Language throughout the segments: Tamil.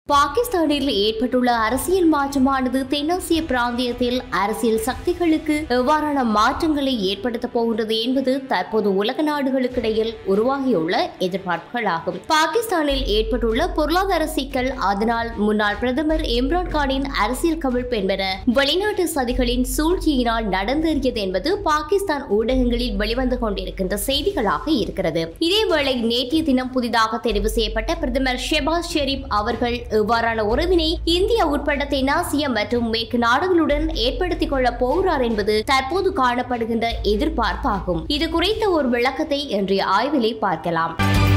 பாகிஸ்தானில் ஏற்பட்டுள்ள அரசியல் மாற்றமானது தென்னாசிய பிராந்தியத்தில் அரசியல் சக்திகளுக்கு எவ்வாறான மாற்றங்களை ஏற்படுத்தப் போகின்றது என்பது தற்போது உலக நாடுகளுக்கிடையில் உருவாகியுள்ள எதிர்பார்ப்புகளாகும் பாகிஸ்தானில் ஏற்பட்டுள்ள பொருளாதார சிக்கல் அதனால் முன்னாள் பிரதமர் இம்ரான் கானின் அரசியல் கவிழ்ப்பு என்பன வெளிநாட்டு சதிகளின் சூழ்ச்சியினால் நடந்தேறியது என்பது பாகிஸ்தான் ஊடகங்களில் வெளிவந்து கொண்டிருக்கின்ற செய்திகளாக இருக்கிறது இதேவேளை நேற்றைய தினம் புதிதாக தெரிவு செய்யப்பட்ட பிரதமர் ஷெபாஸ் ஷெரீப் அவர்கள் இவ்வாறான உறவினை இந்தியா உட்பட தென்னாசிய மற்றும் மேற்கு நாடுகளுடன் ஏற்படுத்திக் கொள்ளப் போகிறார் என்பது தற்போது காணப்படுகின்ற எதிர்பார்ப்பாகும் இது குறித்த ஒரு விளக்கத்தை இன்றைய ஆய்விலே பார்க்கலாம்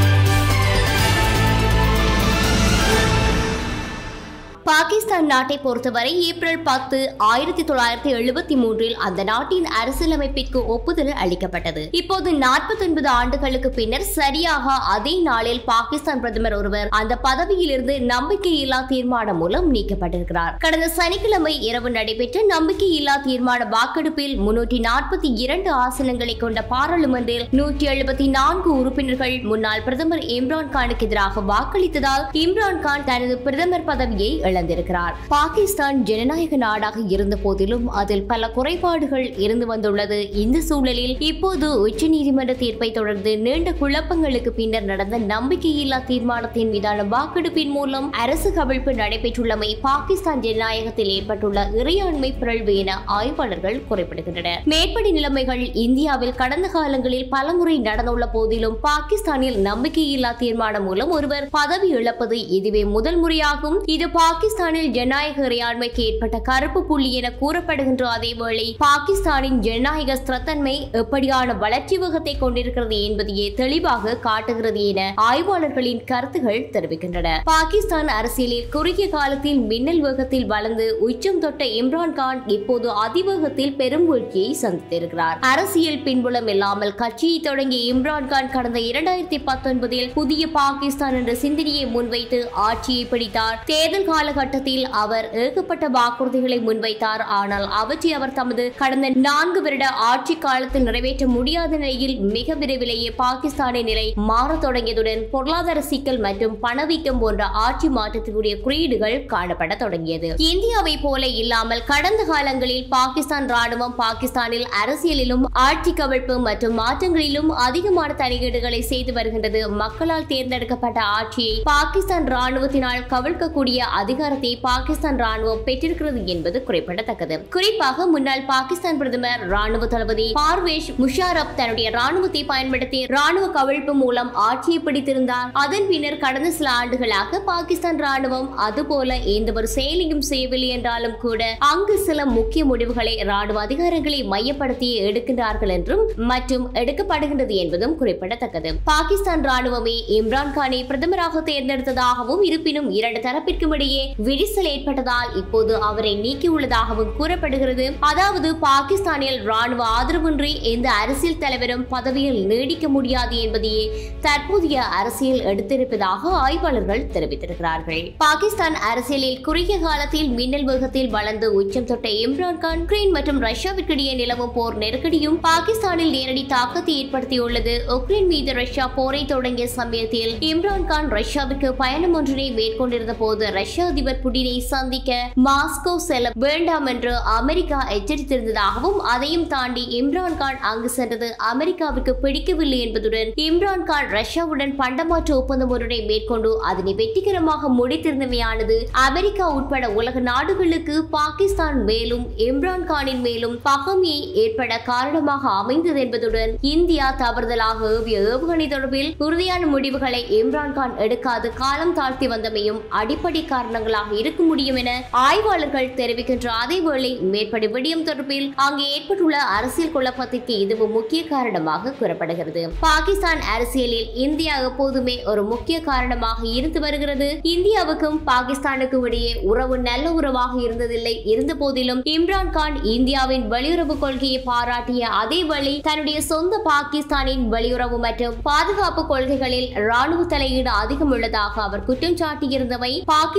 பாகிஸ்தான் நாட்டை பொறுத்தவரை ஏப்ரல் பத்து ஆயிரத்தி தொள்ளாயிரத்தி எழுபத்தி மூன்றில் அந்த நாட்டின் அரசியலமைப்பிற்கு ஒப்புதல் அளிக்கப்பட்டது இப்போது நாற்பத்தி ஒன்பது ஆண்டுகளுக்கு பின்னர் சரியாக அதே நாளில் பாகிஸ்தான் பிரதமர் ஒருவர் அந்த பதவியிலிருந்து நம்பிக்கையில்லா தீர்மானம் மூலம் நீக்கப்பட்டிருக்கிறார் கடந்த சனிக்கிழமை இரவு நடைபெற்ற நம்பிக்கையில்லா தீர்மான வாக்கெடுப்பில் முன்னூற்றி நாற்பத்தி இரண்டு ஆசனங்களை கொண்ட பாராளுமன்றில் நூற்றி எழுபத்தி நான்கு உறுப்பினர்கள் முன்னாள் பிரதமர் இம்ரான் கானுக்கு எதிராக வாக்களித்ததால் இம்ரான் கான் தனது பிரதமர் பதவியை இழந்திருக்கிறார் பாகிஸ்தான் ஜனநாயக நாடாக இருந்த போதிலும் அதில் பல குறைபாடுகள் இருந்து வந்துள்ளது இந்த சூழலில் இப்போது உச்சநீதிமன்ற தீர்ப்பை தொடர்ந்து நீண்ட குழப்பங்களுக்கு பின்னர் நடந்த நம்பிக்கையில்லா தீர்மானத்தின் மீதான வாக்கெடுப்பின் மூலம் அரசு கவிழ்ப்பு நடைபெற்றுள்ளமை பாகிஸ்தான் ஜனநாயகத்தில் ஏற்பட்டுள்ள இறையாண்மை பிறழ்வு என ஆய்வாளர்கள் குறிப்பிடுகின்றனர் மேற்படி நிலைமைகள் இந்தியாவில் கடந்த காலங்களில் பலமுறை நடந்துள்ள போதிலும் பாகிஸ்தானில் நம்பிக்கையில்லா தீர்மானம் மூலம் ஒருவர் பதவி இழப்பது இதுவே முதல் முறையாகும் இது பாகிஸ்தானில் ஜனநாயக இறையாண்மைக்கு ஏற்பட்ட கருப்பு புள்ளி என கூறப்படுகின்ற அதேவேளை பாகிஸ்தானின் ஜனநாயக ஸ்திரத்தன்மை எப்படியான வளர்ச்சி வேகத்தை கொண்டிருக்கிறது என்பதையே தெளிவாக காட்டுகிறது என ஆய்வாளர்களின் கருத்துகள் தெரிவிக்கின்றன பாகிஸ்தான் அரசியலில் குறுகிய காலத்தில் மின்னல் வேகத்தில் வளர்ந்து உச்சம் தொட்ட இம்ரான் கான் இப்போது அதிவேகத்தில் பெரும் வீழ்ச்சியை சந்தித்திருக்கிறார் அரசியல் பின்புலம் இல்லாமல் கட்சியை தொடங்கிய இம்ரான் கான் கடந்த இரண்டாயிரத்தி பத்தொன்பதில் புதிய பாகிஸ்தான் என்ற சிந்தனையை முன்வைத்து ஆட்சியை பிடித்தார் தேர்தல் காலகட்டத்தில் அவர் ஏகப்பட்ட வாக்குறுதிகளை முன்வைத்தார் ஆனால் அவற்றை அவர் தமது கடந்த நான்கு வருட ஆட்சி காலத்தில் நிறைவேற்ற முடியாத நிலையில் மிக விரைவிலேயே பாகிஸ்தானின் நிலை மாறத் தொடங்கியதுடன் பொருளாதார சிக்கல் மற்றும் பணவீக்கம் போன்ற ஆட்சி மாற்றத்திற்குரிய குறியீடுகள் காணப்பட தொடங்கியது இந்தியாவை போல இல்லாமல் கடந்த காலங்களில் பாகிஸ்தான் ராணுவம் பாகிஸ்தானில் அரசியலிலும் ஆட்சி கவிழ்ப்பு மற்றும் மாற்றங்களிலும் அதிகமான தலையீடுகளை செய்து வருகின்றது மக்களால் தேர்ந்தெடுக்கப்பட்ட ஆட்சியை பாகிஸ்தான் ராணுவத்தினால் கவிழ்க்கக்கூடிய அதிகாரத்தை பாகிஸ்தான் ராணுவம் பெற்றிருக்கிறது என்பது குறிப்பிடத்தக்கது குறிப்பாக முன்னாள் பாகிஸ்தான் பிரதமர் ராணுவ தளபதி பார்வேஷ் முஷாரப் தன்னுடைய ராணுவத்தை பயன்படுத்தி ராணுவ கவிழ்ப்பு மூலம் ஆட்சியை பிடித்திருந்தார் அதன் பின்னர் கடந்த சில ஆண்டுகளாக பாகிஸ்தான் ராணுவம் அதுபோல எந்த ஒரு செயலையும் செய்யவில்லை என்றாலும் கூட அங்கு சில முக்கிய முடிவுகளை ராணுவ அதிகாரங்களை மையப்படுத்தி எடுக்கின்றார்கள் என்றும் மற்றும் எடுக்கப்படுகின்றது என்பதும் குறிப்பிடத்தக்கது பாகிஸ்தான் ராணுவமே இம்ரான் கானை பிரதமராக தேர்ந்தெடுத்ததாகவும் இருப்பினும் இரண்டு தரப்பிற்கும் இடையே விரிசல் ஏற்பட்டதால் இப்போது அவரை நீக்கியுள்ளதாகவும் கூறப்படுகிறது அதாவது பாகிஸ்தானில் ராணுவ ஆதரவின்றி எந்த அரசியல் தலைவரும் பதவியில் நீடிக்க முடியாது என்பதையே தற்போதைய அரசியல் எடுத்திருப்பதாக ஆய்வாளர்கள் தெரிவித்திருக்கிறார்கள் பாகிஸ்தான் அரசியலில் குறுகிய காலத்தில் மின்னல் வேகத்தில் வளர்ந்து உச்சம் தொட்ட இம்ரான் கான் உக்ரைன் மற்றும் ரஷ்யாவிற்கிடையே நிலவும் போர் நெருக்கடியும் பாகிஸ்தானில் நேரடி தாக்கத்தை ஏற்படுத்தியுள்ளது உக்ரைன் மீது ரஷ்யா போரை தொடங்கிய சமயத்தில் இம்ரான் கான் ரஷ்யாவிற்கு பயணம் ஒன்றினை மேற்கொண்டிருந்த போது ரஷ்ய அதிபர் புடினை சந்திக்க மாஸ்கோ செல்ல வேண்டாம் என்று அமெரிக்கா எச்சரித்திருந்ததாகவும் அதையும் தாண்டி இம்ரான் கான் அங்கு சென்றது அமெரிக்காவுக்கு பிடிக்கவில்லை என்பதுடன் இம்ரான் கான் ரஷ்யாவுடன் பண்டமாற்று ஒப்பந்தம் ஒன்றை மேற்கொண்டு அதனை வெற்றிகரமாக முடித்திருந்தமையானது அமெரிக்கா உட்பட உலக நாடுகளுக்கு பாகிஸ்தான் மேலும் இம்ரான் கானின் மேலும் பகமையை ஏற்பட காரணமாக அமைந்தது என்பதுடன் இந்தியா தவறுதலாக ஏவிய ஏவுகணை தொடர்பில் உறுதியான முடிவுகளை இம்ரான் கான் எடுக்காது காலம் தாழ்த்தி வந்தமையும் அடிப்படை காரணங்களாக இருக்க முடியும் என ஆய்வாளர்கள் தெரிவிக்கின்ற அதேவேளை மேற்படி விடயம் தொடர்பில் அங்கு ஏற்பட்டுள்ள அரசியல் குழப்பத்திற்கு இதுவும் முக்கிய காரணமாக கூறப்படுகிறது பாகிஸ்தான் அரசியலில் இந்தியா எப்போதுமே ஒரு முக்கிய காரணமாக இருந்து வருகிறது இந்தியாவுக்கும் பாகிஸ்தானுக்கும் இடையே உறவு நல்ல உறவாக இருந்ததில்லை இருந்த போதிலும் இம்ரான் கான் இந்தியாவின் வெளியுறவு கொள்கையை பாராட்டிய அதே வழி தன்னுடைய சொந்த பாகிஸ்தானின் வெளியுறவு மற்றும் பாதுகாப்பு கொள்கைகளில் ராணுவ தலையீடு அதிகம் உள்ளதாக அவர் குற்றம் சாட்டியிருந்தமை பாகிஸ்தான்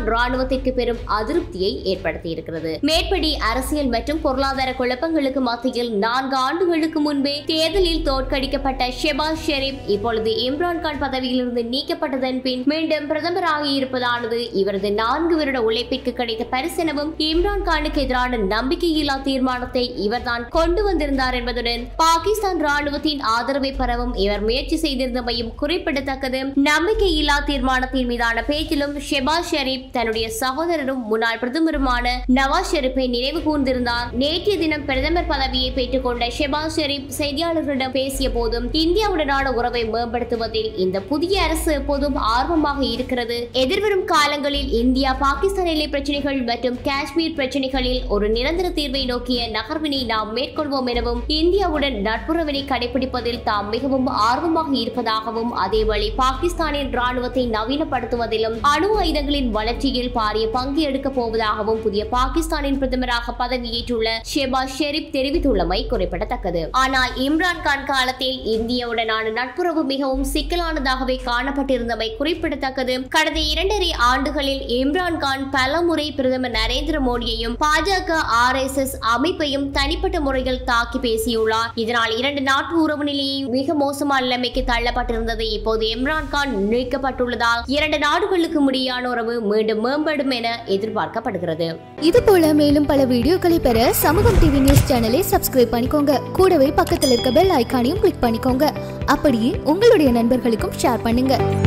ராணுவத்திற்கு பெரும் அதிருப்தியை ஏற்படுத்தியிருக்கிறது மேற்படி அரசியல் மற்றும் பொருளாதார குழப்பங்களுக்கு மத்தியில் நான்கு ஆண்டுகளுக்கு முன்பே தேர்தலில் தோற்கடிக்கப்பட்ட ஷெபாஸ் ஷெரீப் இப்பொழுது இம்ரான்கான் பதவியிலிருந்து நீக்கப்பட்டதன் பின் மீண்டும் பிரதமராகி இருப்பதானது இவரது நான்கு வருட உழைப்பிற்கு கிடைத்த பரிசெனவும் இம்ரான்கானுக்கு எதிரான நம்பிக்கையில்லா தீர்மானத்தை இவர்தான் கொண்டு வந்திருந்தார் என்பதுடன் பாகிஸ்தான் ராணுவத்தின் ஆதரவை பெறவும் இவர் முயற்சி செய்திருந்தமையும் குறிப்பிடத்தக்கது நம்பிக்கையில்லா தீர்மானத்தின் மீதான பேச்சிலும் ஷெபாஸ் ஷெரீப் தன்னுடைய சகோதரரும் முன்னாள் பிரதமருமான நவாஸ் ஷெரீப்பை நினைவு கூர்ந்திருந்தார் நேற்றைய தினம் பிரதமர் பதவியை பெற்றுக்கொண்ட ஷெபாஸ் ஷெரீப் செய்தியாளர்களிடம் பேசிய போதும் இந்தியாவுடனான உறவை மேம்படுத்துவதில் இந்த புதிய அரசு எப்போதும் ஆர்வமாக இருக்கிறது எதிர்வரும் காலங்களில் இந்தியா பாகிஸ்தான் எல்லை பிரச்சனைகள் மற்றும் காஷ்மீர் பிரச்சனைகளில் ஒரு நிரந்தர தீர்வை நோக்கிய நகர்வினை நாம் மேற்கொள்வோம் எனவும் இந்தியாவுடன் நட்புறவினை கடைபிடிப்பதில் தாம் மிகவும் ஆர்வமாக இருப்பதாகவும் அதேவேளை பாகிஸ்தானின் ராணுவத்தை நவீனப்படுத்துவதிலும் அணு ஆயுதங்களின் வளர்ச்சியில் பாரிய பங்கு எடுக்கப் போவதாகவும் புதிய பாகிஸ்தானின் பிரதமராக பதவியேற்றுள்ள ஷெபாஸ் ஷெரீப் தெரிவித்துள்ளமை குறிப்பிடத்தக்கது ஆனால் இம்ரான்கான் காலத்தில் இந்தியாவுடனான நட்புறவு மிகவும் சிக்கலானதாகவே காணப்பட்டிருந்தமை குறிப்பிடத்தக்கது கடந்த இரண்டரை ஆண்டுகளில் இம்ரான்கான் பல முறை பிரதமர் நரேந்திர மோடியையும் பாஜக ஆர் எஸ் எஸ் அமைப்பையும் தனிப்பட்ட முறையில் தாக்கி பேசியுள்ளார் இதனால் இரண்டு நாட்டு உறவு நிலையை மிக மோசமான நிலைமைக்கு தள்ளப்பட்டிருந்தது இப்போது இம்ரான்கான் நீக்கப்பட்டுள்ளதால் இரண்டு நாடுகளுக்கு முடியான உறவு மீண்டும் மேம்படும் என எதிர்பார்க்கப்படுகிறது இது போல மேலும் பல வீடியோக்களை பெற சமூகம் டிவி நியூஸ் சேனலை சப்ஸ்கிரைப் பண்ணிக்கோங்க கூடவே பக்கத்தில் இருக்க பெல் ஐகானையும் கிளிக் பண்ணிக்கோங்க அப்படியே உங்களுடைய நண்பர்களுக்கும் ஷேர் பண்ணுங்க